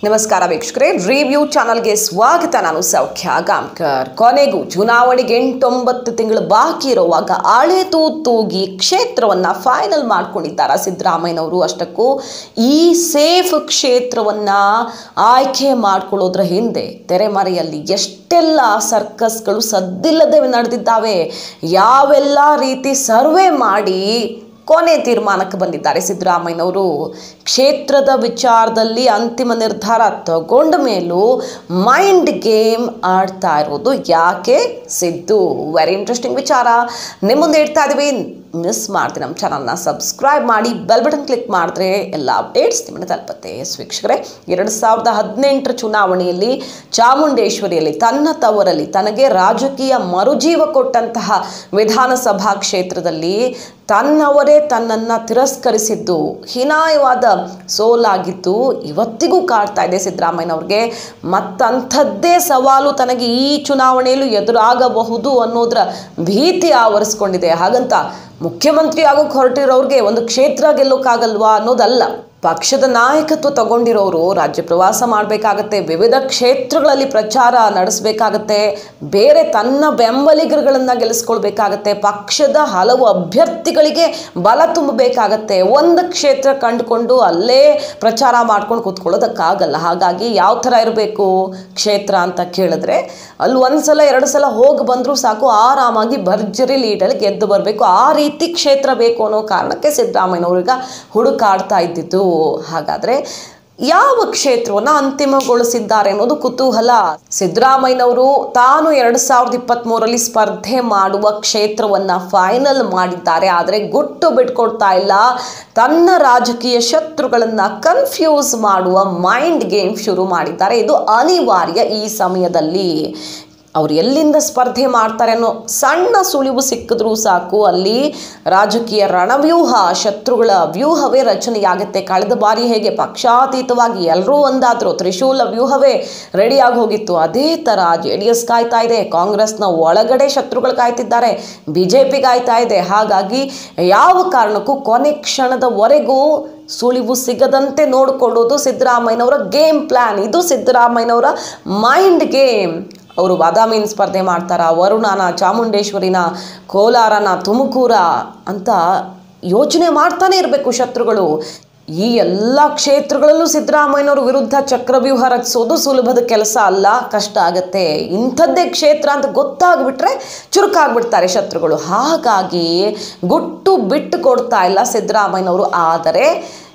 ನಮಸ್ಕಾರ ವೀಕ್ಷಕರೇ ರಿವ್ಯೂ ಚಾನಲ್ಗೆ ಸ್ವಾಗತ ನಾನು ಸೌಖ್ಯ ಗಾಂವ್ಕರ್ ಕೊನೆಗೂ ಚುನಾವಣೆಗೆ ಎಂಟೊಂಬತ್ತು ತಿಂಗಳು ಬಾಕಿ ಇರುವಾಗ ಆಳೆ ತೂಗಿ ಕ್ಷೇತ್ರವನ್ನ ಫೈನಲ್ ಮಾಡ್ಕೊಂಡಿದ್ದಾರೆ ಸಿದ್ದರಾಮಯ್ಯನವರು ಅಷ್ಟಕ್ಕೂ ಈ ಸೇಫ್ ಕ್ಷೇತ್ರವನ್ನ ಆಯ್ಕೆ ಮಾಡ್ಕೊಳ್ಳೋದ್ರ ಹಿಂದೆ ತೆರೆಮರೆಯಲ್ಲಿ ಎಷ್ಟೆಲ್ಲ ಸರ್ಕಸ್ಗಳು ಸದ್ದಿಲ್ಲದೆ ನಡೆದಿದ್ದಾವೆ ಯಾವೆಲ್ಲ ರೀತಿ ಸರ್ವೆ ಮಾಡಿ ಕೊನೆ ತೀರ್ಮಾನಕ್ಕೆ ಬಂದಿದ್ದಾರೆ ಸಿದ್ದರಾಮಯ್ಯನವರು ಕ್ಷೇತ್ರದ ವಿಚಾರದಲ್ಲಿ ಅಂತಿಮ ನಿರ್ಧಾರ ತಗೊಂಡ ಮೇಲೂ ಮೈಂಡ್ ಗೇಮ್ ಆಡ್ತಾ ಇರೋದು ಯಾಕೆ ಸಿದ್ದು ವೆರಿ ಇಂಟ್ರೆಸ್ಟಿಂಗ್ ವಿಚಾರ ನಿಮ್ಮ ಮುಂದೆ ಇಡ್ತಾ ಇದೀವಿ ಮಿಸ್ ಮಾಡ್ತೀನಿ ನಮ್ಮ ಚಾನಲ್ನ ಸಬ್ಸ್ಕ್ರೈಬ್ ಮಾಡಿ ಬೆಲ್ ಬಟನ್ ಕ್ಲಿಕ್ ಮಾಡಿದ್ರೆ ಎಲ್ಲ ಅಪ್ಡೇಟ್ಸ್ ನಿಮ್ಮನ್ನ ತಲುಪುತ್ತೆ ಎಸ್ ವೀಕ್ಷಕರೇ ಎರಡು ಸಾವಿರದ ಹದಿನೆಂಟರ ಚುನಾವಣೆಯಲ್ಲಿ ಚಾಮುಂಡೇಶ್ವರಿಯಲ್ಲಿ ತನ್ನ ತವರಲ್ಲಿ ತನಗೆ ರಾಜಕೀಯ ಮರುಜೀವ ಕೊಟ್ಟಂತಹ ವಿಧಾನಸಭಾ ಕ್ಷೇತ್ರದಲ್ಲಿ ತನ್ನವರೇ ತನ್ನನ್ನು ತಿರಸ್ಕರಿಸಿದ್ದು ಹೀನಾಯವಾದ ಸೋಲಾಗಿದ್ದು ಇವತ್ತಿಗೂ ಕಾಡ್ತಾ ಇದೆ ಸಿದ್ದರಾಮಯ್ಯನವ್ರಿಗೆ ಮತ್ತಂಥದ್ದೇ ಸವಾಲು ತನಗೆ ಈ ಚುನಾವಣೆಯಲ್ಲೂ ಎದುರಾಗಬಹುದು ಅನ್ನೋದರ ಭೀತಿ ಆವರಿಸ್ಕೊಂಡಿದೆ ಹಾಗಂತ ಮುಖ್ಯಮಂತ್ರಿ ಆಗೋಕೆ ಹೊರಟಿರೋರಿಗೆ ಒಂದು ಕ್ಷೇತ್ರ ಗೆಲ್ಲೋಕ್ಕಾಗಲ್ವಾ ಅನ್ನೋದಲ್ಲ ಪಕ್ಷದ ನಾಯಕತ್ವ ತಗೊಂಡಿರೋರು ರಾಜ್ಯ ಪ್ರವಾಸ ಮಾಡಬೇಕಾಗತ್ತೆ ವಿವಿಧ ಕ್ಷೇತ್ರಗಳಲ್ಲಿ ಪ್ರಚಾರ ನಡೆಸಬೇಕಾಗತ್ತೆ ಬೇರೆ ತನ್ನ ಬೆಂಬಲಿಗರುಗಳನ್ನು ಗೆಲ್ಲಿಸ್ಕೊಳ್ಬೇಕಾಗತ್ತೆ ಪಕ್ಷದ ಹಲವು ಅಭ್ಯರ್ಥಿಗಳಿಗೆ ಬಲ ತುಂಬಬೇಕಾಗತ್ತೆ ಒಂದು ಕ್ಷೇತ್ರ ಕಂಡುಕೊಂಡು ಅಲ್ಲೇ ಪ್ರಚಾರ ಮಾಡ್ಕೊಂಡು ಕೂತ್ಕೊಳ್ಳೋದಕ್ಕಾಗಲ್ಲ ಹಾಗಾಗಿ ಯಾವ ಥರ ಇರಬೇಕು ಕ್ಷೇತ್ರ ಅಂತ ಕೇಳಿದ್ರೆ ಅಲ್ಲಿ ಒಂದು ಸಲ ಎರಡು ಸಲ ಹೋಗಿ ಬಂದರೂ ಸಾಕು ಆರಾಮಾಗಿ ಭರ್ಜರಿ ಲೀಡಲ್ಲಿ ಗೆದ್ದು ಬರಬೇಕು ಆ ರೀತಿ ಕ್ಷೇತ್ರ ಬೇಕು ಅನ್ನೋ ಕಾರಣಕ್ಕೆ ಸಿದ್ದರಾಮಯ್ಯನವ್ರೀಗ ಹುಡುಕಾಡ್ತಾ ಇದ್ದಿದ್ದು ಹಾಗಾದರೆ ಯಾವ ಕ್ಷೇತ್ರವನ್ನು ಅಂತಿಮಗೊಳಿಸಿದ್ದಾರೆ ಅನ್ನೋದು ಕುತೂಹಲ ಸಿದ್ದರಾಮಯ್ಯನವರು ತಾನು ಎರಡು ಸಾವಿರದ ಇಪ್ಪತ್ತ್ಮೂರರಲ್ಲಿ ಸ್ಪರ್ಧೆ ಮಾಡುವ ಕ್ಷೇತ್ರವನ್ನು ಫೈನಲ್ ಮಾಡಿದ್ದಾರೆ ಆದರೆ ಗುಟ್ಟು ಬಿಟ್ಕೊಡ್ತಾ ಇಲ್ಲ ತನ್ನ ರಾಜಕೀಯ ಶತ್ರುಗಳನ್ನು ಕನ್ಫ್ಯೂಸ್ ಮಾಡುವ ಮೈಂಡ್ ಗೇಮ್ ಶುರು ಮಾಡಿದ್ದಾರೆ ಇದು ಅನಿವಾರ್ಯ ಈ ಸಮಯದಲ್ಲಿ ಅವ್ರು ಎಲ್ಲಿಂದ ಸ್ಪರ್ಧೆ ಮಾಡ್ತಾರೆ ಅನ್ನೋ ಸಣ್ಣ ಸುಳಿವು ಸಿಕ್ಕಿದ್ರೂ ಸಾಕು ಅಲ್ಲಿ ರಾಜಕೀಯ ರಣವ್ಯೂಹ ಶತ್ರುಗಳ ವ್ಯೂಹವೇ ರಚನೆಯಾಗುತ್ತೆ ಕಳೆದ ಬಾರಿ ಹೇಗೆ ಪಕ್ಷಾತೀತವಾಗಿ ಎಲ್ಲರೂ ಒಂದಾದ್ರು ತ್ರಿಶೂಲ ವ್ಯೂಹವೇ ರೆಡಿಯಾಗಿ ಹೋಗಿತ್ತು ಅದೇ ಥರ ಜೆ ಡಿ ಎಸ್ ಕಾಯ್ತಾ ಇದೆ ಕಾಂಗ್ರೆಸ್ನ ಒಳಗಡೆ ಶತ್ರುಗಳು ಕಾಯ್ತಿದ್ದಾರೆ ಬಿ ಜೆ ಪಿ ಕಾಯ್ತಾ ಇದೆ ಹಾಗಾಗಿ ಯಾವ ಕಾರಣಕ್ಕೂ ಕೊನೆ ಕ್ಷಣದವರೆಗೂ ಸುಳಿವು ಸಿಗದಂತೆ ನೋಡಿಕೊಳ್ಳೋದು ಸಿದ್ದರಾಮಯ್ಯನವರ ಗೇಮ್ ಪ್ಲ್ಯಾನ್ ಇದು ಸಿದ್ದರಾಮಯ್ಯನವರ ಮೈಂಡ್ ಗೇಮ್ ಅವರು ಬಾದಾಮಿನ ಸ್ಪರ್ಧೆ ಮಾಡ್ತಾರ ವರುಣನ ಚಾಮುಂಡೇಶ್ವರಿನ ಕೋಲಾರನ ತುಮಕೂರ ಅಂತ ಯೋಚನೆ ಮಾಡ್ತಾನೆ ಇರಬೇಕು ಶತ್ರುಗಳು ಈ ಎಲ್ಲ ಕ್ಷೇತ್ರಗಳಲ್ಲೂ ಸಿದ್ದರಾಮಯ್ಯನವ್ರ ವಿರುದ್ಧ ಚಕ್ರವ್ಯೂಹ ರಚಿಸೋದು ಸುಲಭದ ಕೆಲಸ ಅಲ್ಲ ಕಷ್ಟ ಆಗುತ್ತೆ ಇಂಥದ್ದೇ ಕ್ಷೇತ್ರ ಅಂತ ಗೊತ್ತಾಗ್ಬಿಟ್ರೆ ಚುರುಕಾಗ್ಬಿಡ್ತಾರೆ ಶತ್ರುಗಳು ಹಾಗಾಗಿ ಗುಟ್ಟು ಬಿಟ್ಟು ಕೊಡ್ತಾ ಇಲ್ಲ ಸಿದ್ದರಾಮಯ್ಯನವರು ಆದರೆ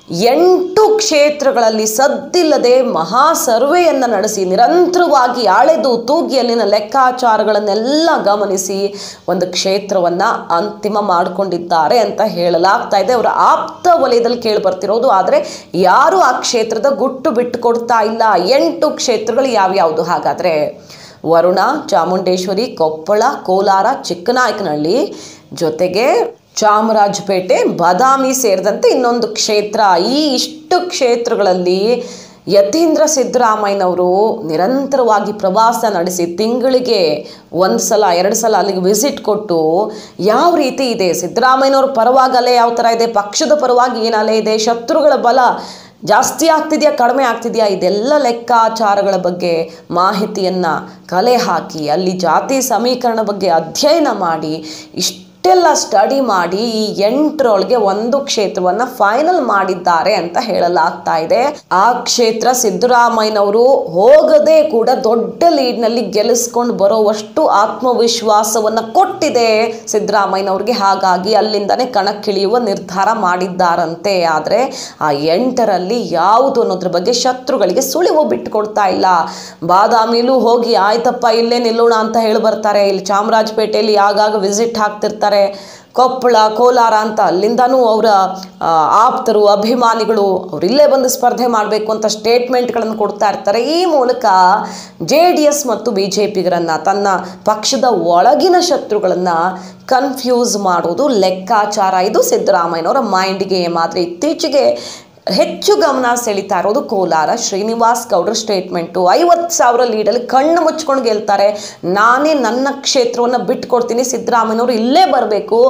ಎಂಟು ಕ್ಷೇತ್ರಗಳಲ್ಲಿ ಸದ್ದಿಲ್ಲದೆ ಮಹಾ ಸರ್ವೆಯನ್ನು ನಡೆಸಿ ನಿರಂತರವಾಗಿ ಅಳೆದು ತೂಗಿ ಅಲ್ಲಿನ ಲೆಕ್ಕಾಚಾರಗಳನ್ನೆಲ್ಲ ಗಮನಿಸಿ ಒಂದು ಕ್ಷೇತ್ರವನ್ನು ಅಂತಿಮ ಮಾಡಿಕೊಂಡಿದ್ದಾರೆ ಅಂತ ಹೇಳಲಾಗ್ತಾ ಇದೆ ಅವರ ಆಪ್ತ ವಲಯದಲ್ಲಿ ಕೇಳಿ ಬರ್ತಿರೋದು ಆದರೆ ಯಾರು ಆ ಕ್ಷೇತ್ರದ ಗುಟ್ಟು ಬಿಟ್ಟು ಕೊಡ್ತಾ ಇಲ್ಲ ಎಂಟು ಕ್ಷೇತ್ರಗಳು ಯಾವ್ಯಾವುದು ಹಾಗಾದರೆ ವರುಣ ಚಾಮುಂಡೇಶ್ವರಿ ಕೊಪ್ಪಳ ಕೋಲಾರ ಚಿಕ್ಕನಾಯಕನಹಳ್ಳಿ ಜೊತೆಗೆ ಚಾಮರಾಜಪೇಟೆ ಬಾದಾಮಿ ಸೇರಿದಂತೆ ಇನ್ನೊಂದು ಕ್ಷೇತ್ರ ಈ ಇಷ್ಟು ಕ್ಷೇತ್ರಗಳಲ್ಲಿ ಯತೀಂದ್ರ ಸಿದ್ದರಾಮಯ್ಯನವರು ನಿರಂತರವಾಗಿ ಪ್ರವಾಸ ನಡೆಸಿ ತಿಂಗಳಿಗೆ ಒಂದು ಸಲ ಎರಡು ಸಲ ಅಲ್ಲಿಗೆ ವಿಸಿಟ್ ಕೊಟ್ಟು ಯಾವ ರೀತಿ ಇದೆ ಸಿದ್ದರಾಮಯ್ಯನವ್ರ ಪರವಾಗಿ ಅಲೆ ಯಾವ ಥರ ಇದೆ ಪಕ್ಷದ ಪರವಾಗಿ ಏನು ಅಲೆ ಇದೆ ಶತ್ರುಗಳ ಬಲ ಜಾಸ್ತಿ ಆಗ್ತಿದೆಯಾ ಕಡಿಮೆ ಆಗ್ತಿದೆಯಾ ಇದೆಲ್ಲ ಲೆಕ್ಕಾಚಾರಗಳ ಬಗ್ಗೆ ಮಾಹಿತಿಯನ್ನು ಕಲೆ ಹಾಕಿ ಅಲ್ಲಿ ಜಾತಿ ಸಮೀಕರಣ ಬಗ್ಗೆ ಅಧ್ಯಯನ ಮಾಡಿ ಇಷ್ಟು ಇಷ್ಟೆಲ್ಲ ಸ್ಟಡಿ ಮಾಡಿ ಈ ಎಂಟರೊಳಗೆ ಒಂದು ಕ್ಷೇತ್ರವನ್ನು ಫೈನಲ್ ಮಾಡಿದ್ದಾರೆ ಅಂತ ಹೇಳಲಾಗ್ತಾ ಇದೆ ಆ ಕ್ಷೇತ್ರ ಸಿದ್ದರಾಮಯ್ಯನವರು ಹೋಗದೆ ಕೂಡ ದೊಡ್ಡ ಲೀಡ್ನಲ್ಲಿ ಗೆಲ್ಲಿಸ್ಕೊಂಡು ಬರೋವಷ್ಟು ಆತ್ಮವಿಶ್ವಾಸವನ್ನು ಕೊಟ್ಟಿದೆ ಸಿದ್ದರಾಮಯ್ಯನವ್ರಿಗೆ ಹಾಗಾಗಿ ಅಲ್ಲಿಂದನೇ ಕಣಕ್ಕಿಳಿಯುವ ನಿರ್ಧಾರ ಮಾಡಿದ್ದಾರಂತೆ ಆದರೆ ಆ ಎಂಟರಲ್ಲಿ ಯಾವುದು ಅನ್ನೋದ್ರ ಬಗ್ಗೆ ಶತ್ರುಗಳಿಗೆ ಸುಳಿವು ಬಿಟ್ಟುಕೊಡ್ತಾ ಇಲ್ಲ ಬಾದಾಮಿಲೂ ಹೋಗಿ ಆಯ್ತಪ್ಪ ಇಲ್ಲೇ ನಿಲ್ಲೋಣ ಅಂತ ಹೇಳಿ ಬರ್ತಾರೆ ಇಲ್ಲಿ ಚಾಮರಾಜಪೇಟೆಯಲ್ಲಿ ಆಗಾಗ ವಿಸಿಟ್ ಹಾಕ್ತಿರ್ತಾರೆ ಕೊಪ್ಪಳ ಕೋಲಾರ ಅಂತ ಅಲ್ಲಿಂದನೂ ಅವರ ಆಪ್ತರು ಅಭಿಮಾನಿಗಳು ಅವ್ರು ಇಲ್ಲೇ ಬಂದು ಸ್ಪರ್ಧೆ ಮಾಡಬೇಕು ಅಂತ ಸ್ಟೇಟ್ಮೆಂಟ್ಗಳನ್ನು ಕೊಡ್ತಾ ಇರ್ತಾರೆ ಈ ಮೂಲಕ ಜೆ ಡಿ ಎಸ್ ಮತ್ತು ಬಿ ಜೆ ಪಿಗರನ್ನು ತನ್ನ ಪಕ್ಷದ ಒಳಗಿನ ಶತ್ರುಗಳನ್ನು ಕನ್ಫ್ಯೂಸ್ ಮಾಡೋದು ಲೆಕ್ಕಾಚಾರ ಇದು ಸಿದ್ದರಾಮಯ್ಯನವರ ಮೈಂಡ್ಗೆ ಮಾತ್ರ ಇತ್ತೀಚೆಗೆ ಹೆಚ್ಚು ಗಮನ ಸೆಳೀತಾ ಇರೋದು ಕೋಲಾರ ಶ್ರೀನಿವಾಸ್ ಗೌಡ್ರ ಸ್ಟೇಟ್ಮೆಂಟು ಐವತ್ತು ಸಾವಿರ ಲೀಡಲ್ಲಿ ಕಣ್ಣು ಮುಚ್ಕೊಂಡು ಗೆಲ್ತಾರೆ ನಾನೇ ನನ್ನ ಕ್ಷೇತ್ರವನ್ನು ಬಿಟ್ಕೊಡ್ತೀನಿ ಸಿದ್ದರಾಮಯ್ಯನವರು ಇಲ್ಲೇ ಬರಬೇಕು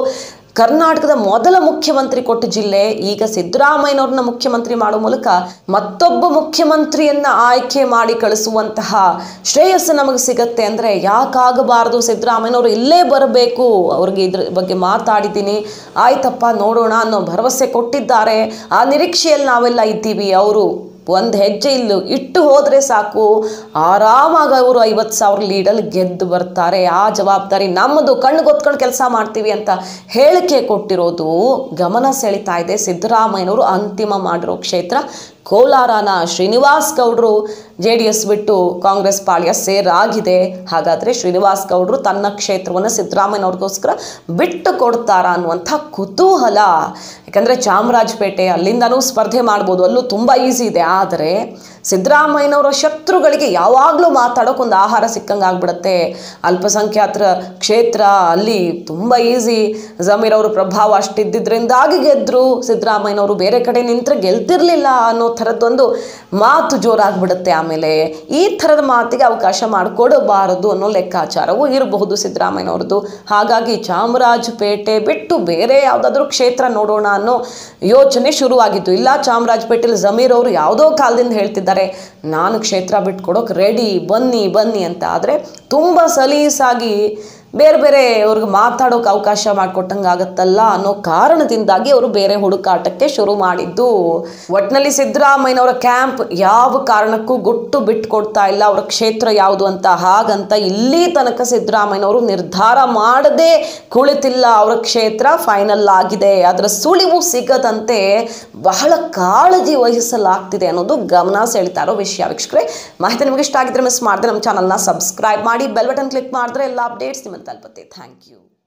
ಕರ್ನಾಟಕದ ಮೊದಲ ಮುಖ್ಯಮಂತ್ರಿ ಕೊಟ್ಟ ಜಿಲ್ಲೆ ಈಗ ಸಿದ್ದರಾಮಯ್ಯನವ್ರನ್ನ ಮುಖ್ಯಮಂತ್ರಿ ಮಾಡೋ ಮೂಲಕ ಮತ್ತೊಬ್ಬ ಮುಖ್ಯಮಂತ್ರಿಯನ್ನ ಆಯ್ಕೆ ಮಾಡಿ ಕಳಿಸುವಂತಹ ಶ್ರೇಯಸ್ಸು ನಮಗೆ ಸಿಗತ್ತೆ ಅಂದರೆ ಯಾಕಾಗಬಾರದು ಸಿದ್ದರಾಮಯ್ಯನವರು ಇಲ್ಲೇ ಬರಬೇಕು ಅವ್ರಿಗೆ ಇದ್ರ ಬಗ್ಗೆ ಮಾತಾಡಿದ್ದೀನಿ ಆಯ್ತಪ್ಪ ನೋಡೋಣ ಅನ್ನೋ ಭರವಸೆ ಕೊಟ್ಟಿದ್ದಾರೆ ಆ ನಿರೀಕ್ಷೆಯಲ್ಲಿ ನಾವೆಲ್ಲ ಇದ್ದೀವಿ ಅವರು ಒಂದು ಹೆಜ್ಜೆ ಇಲ್ಲು ಇಟ್ಟು ಹೋದರೆ ಸಾಕು ಆರಾಮಾಗಿ ಅವರು ಐವತ್ತು ಸಾವಿರ ಲೀಡಲ್ಲಿ ಗೆದ್ದು ಬರ್ತಾರೆ ಆ ಜವಾಬ್ದಾರಿ ನಮ್ಮದು ಕಣ್ಣು ಗೊತ್ಕೊಂಡು ಕೆಲಸ ಮಾಡ್ತೀವಿ ಅಂತ ಹೇಳಿಕೆ ಕೊಟ್ಟಿರೋದು ಗಮನ ಸೆಳೀತಾ ಇದೆ ಸಿದ್ದರಾಮಯ್ಯನವರು ಅಂತಿಮ ಮಾಡಿರೋ ಕ್ಷೇತ್ರ ಕೋಲಾರನ ಶ್ರೀನಿವಾಸ್ ಗೌಡರು ಜೆ ಡಿ ಎಸ್ ಬಿಟ್ಟು ಕಾಂಗ್ರೆಸ್ ಪಾಳ್ಯ ಸೇರಾಗಿದೆ ಹಾಗಾದರೆ ಶ್ರೀನಿವಾಸ್ ಗೌಡರು ತನ್ನ ಕ್ಷೇತ್ರವನ್ನು ಸಿದ್ದರಾಮಯ್ಯನವ್ರಿಗೋಸ್ಕರ ಬಿಟ್ಟು ಕೊಡ್ತಾರಾ ಅನ್ನುವಂಥ ಕುತೂಹಲ ಯಾಕಂದರೆ ಚಾಮರಾಜಪೇಟೆ ಅಲ್ಲಿಂದನೂ ಸ್ಪರ್ಧೆ ಮಾಡ್ಬೋದು ಅಲ್ಲೂ ತುಂಬ ಈಸಿ ಇದೆ ಆದರೆ ಸಿದ್ದರಾಮಯ್ಯನವರ ಶತ್ರುಗಳಿಗೆ ಯಾವಾಗಲೂ ಮಾತಾಡೋಕೆ ಒಂದು ಆಹಾರ ಸಿಕ್ಕಂಗೆ ಆಗ್ಬಿಡುತ್ತೆ ಅಲ್ಪಸಂಖ್ಯಾತರ ಕ್ಷೇತ್ರ ಅಲ್ಲಿ ತುಂಬ ಈಸಿ ಜಮೀರ್ ಅವ್ರ ಪ್ರಭಾವ ಅಷ್ಟಿದ್ದಿದ್ರಿಂದಾಗಿ ಗೆದ್ದರು ಸಿದ್ದರಾಮಯ್ಯನವರು ಬೇರೆ ಕಡೆ ನಿಂತರೆ ಗೆಲ್ತಿರ್ಲಿಲ್ಲ ಅನ್ನೋ ಥರದ್ದೊಂದು ಮಾತು ಜೋರಾಗ್ಬಿಡುತ್ತೆ ಆಮೇಲೆ ಈ ಥರದ ಮಾತಿಗೆ ಅವಕಾಶ ಮಾಡಿಕೊಡಬಾರದು ಅನ್ನೋ ಲೆಕ್ಕಾಚಾರವೂ ಇರಬಹುದು ಸಿದ್ದರಾಮಯ್ಯನವ್ರದ್ದು ಹಾಗಾಗಿ ಚಾಮರಾಜಪೇಟೆ ಬಿಟ್ಟು ಬೇರೆ ಯಾವುದಾದ್ರೂ ಕ್ಷೇತ್ರ ನೋಡೋಣ ಅನ್ನೋ ಯೋಚನೆ ಶುರುವಾಗಿತ್ತು ಇಲ್ಲ ಚಾಮರಾಜಪೇಟೆಲಿ ಜಮೀರ್ ಅವರು ಯಾವುದೋ ಕಾಲದಿಂದ ಹೇಳ್ತಿದ್ದಾರೆ ನಾನು ಕ್ಷೇತ್ರ ಬಿಟ್ಕೊಡೋಕೆ ರೆಡಿ ಬನ್ನಿ ಬನ್ನಿ ಅಂತ ಆದರೆ ತುಂಬ ಸಲೀಸಾಗಿ ಬೇರೆ ಬೇರೆ ಅವ್ರಿಗೆ ಮಾತಾಡೋಕೆ ಅವಕಾಶ ಮಾಡಿಕೊಟ್ಟಂಗೆ ಆಗುತ್ತಲ್ಲ ಅನ್ನೋ ಕಾರಣದಿಂದಾಗಿ ಅವರು ಬೇರೆ ಹುಡುಕಾಟಕ್ಕೆ ಶುರು ಮಾಡಿದ್ದು ಒಟ್ಟಿನಲ್ಲಿ ಸಿದ್ದರಾಮಯ್ಯನವರ ಕ್ಯಾಂಪ್ ಯಾವ ಕಾರಣಕ್ಕೂ ಗುಟ್ಟು ಬಿಟ್ಕೊಡ್ತಾ ಇಲ್ಲ ಅವರ ಕ್ಷೇತ್ರ ಯಾವುದು ಅಂತ ಹಾಗಂತ ಇಲ್ಲಿ ತನಕ ಸಿದ್ದರಾಮಯ್ಯನವರು ನಿರ್ಧಾರ ಮಾಡದೆ ಕುಳಿತಿಲ್ಲ ಅವರ ಕ್ಷೇತ್ರ ಫೈನಲ್ ಆಗಿದೆ ಅದರ ಸುಳಿವು ಸಿಗದಂತೆ ಬಹಳ ಕಾಳಜಿ ವಹಿಸಲಾಗ್ತಿದೆ ಅನ್ನೋದು ಗಮನ ಸೆಳಿತಾ ಇರೋ ವಿಷಯ ವೀಕ್ಷಕರೇ ಮಾಹಿತಿ ನಿಮಗೆ ಇಷ್ಟ ಆಗಿದ್ರೆ ಮಿಸ್ ಮಾಡಿದ್ರೆ ನಮ್ಮ ಚಾನಲ್ನ ಸಬ್ಸ್ಕ್ರೈಬ್ ಮಾಡಿ ಬೆಲ್ ಬಟನ್ ಕ್ಲಿಕ್ ಮಾಡಿದ್ರೆ ಎಲ್ಲ ಅಪ್ಡೇಟ್ಸ್ ನಿಮ್ಮನ್ನು ತಲುಪುತ್ತೆ ಥ್ಯಾಂಕ್ ಯು